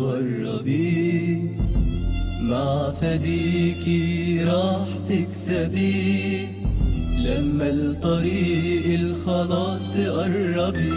وتغربي مع فديكي راح تكسبي لما الطريق الخلاص تقربي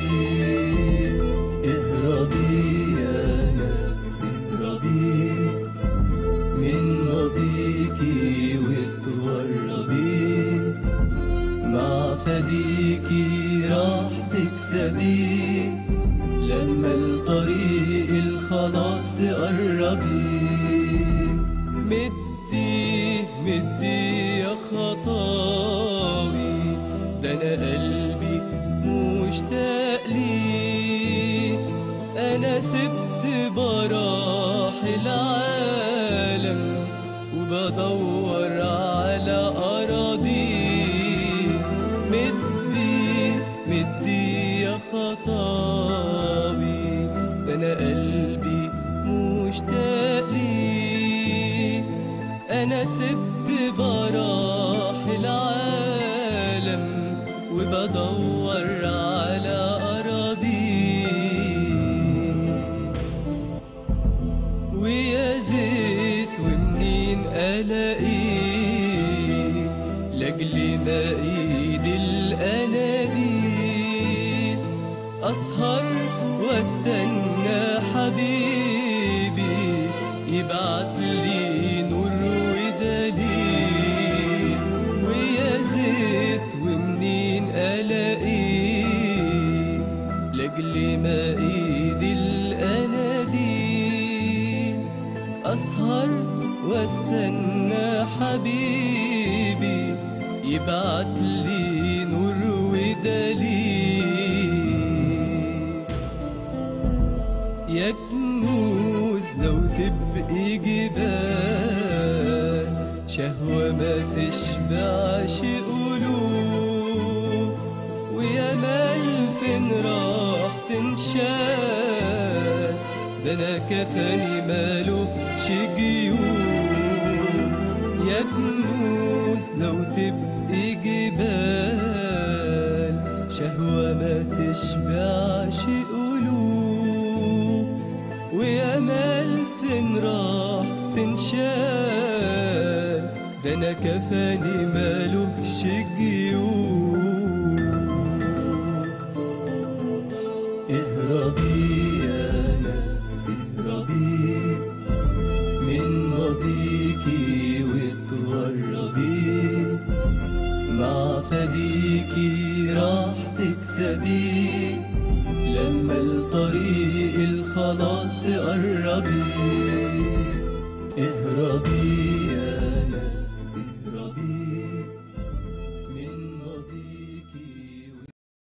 اهربي يا نفسي اهربي من ماضيكي وتغربي مع فديكي راح تكسبي لما الطريق الخلاص تقربي مدي مدي يا خطاوي ده انا قلبي مشتاق لي انا سبت براح العالم وبدور على اراضي مدي مدي يا خطاوي ده انا قلبي مشتاق لي انا سبت براح العالم وبدور على اراضي ويا زيت ومنين الاقيه لاجل ما ايد الاناديل اسهر واستنى حبيبي يبعت لي نور ودليل ويا زيت ومنين الاقيه لاجل ما ايد الاناديل اسهر واستنى حبيبي يبعت لي نور ودليل يا كنوز لو تبقي جبال شهوة ما تشبعش قلوب ويا مال فين راح تنشال ده انا كفاني ماله جيوب يا كنوز لو تبقي جبال شهوة ما تشبعش قلوب ويا مال فين راح تنشال ده انا كفاني مالوش جيوب اهربي يا نفسي اهربي من ماضيكي وتغربي مع فديكي راح تكسبي لما الطريق الخلاص تقربي اهربي